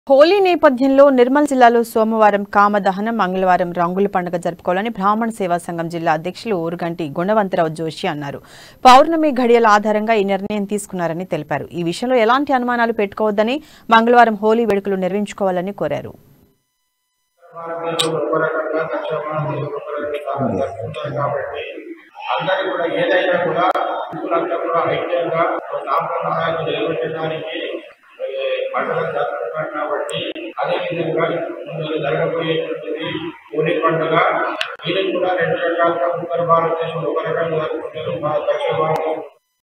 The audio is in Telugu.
హోలీ నేపథ్యంలో నిర్మల్ జిల్లాలో సోమవారం కామదహనం మంగళవారం రంగుల పండుగ జరుపుకోవాలని బ్రాహ్మణ సేవా సంఘం జిల్లా అధ్యక్షులు ఊరుగంటి గుణవంతరావు జోషి అన్నారు పౌర్ణమి ఘడియల ఆధారంగా ఈ నిర్ణయం తీసుకున్నారని తెలిపారు ఈ విషయంలో ఎలాంటి అనుమానాలు పెట్టుకోవద్దని మంగళవారం హోలీ వేడుకలు నిర్వహించుకోవాలని కోరారు భారతదేశంలో ఒక రకంగా దక్షిణ భారతదేశంలో ఒక రకంగా జరుపుకుంటారు కాబట్టి అందరూ కూడా ఏదైనా కూడా హిందువులంతా కూడా ఐక్యంగా సాంప్రదాయాలు నిర్వహించడానికి ఏ, పండుగ జరుపుకుంటారు కాబట్టి అదే విధంగా ముందు జరగబోయేటువంటిది హోలీ పండుగ ఇది కూడా రెండు రకాలుగా ఉత్తర భారతదేశంలో ఒక రకంగా జరుపుకుంటారు మా దక్షిణ భారతదేశం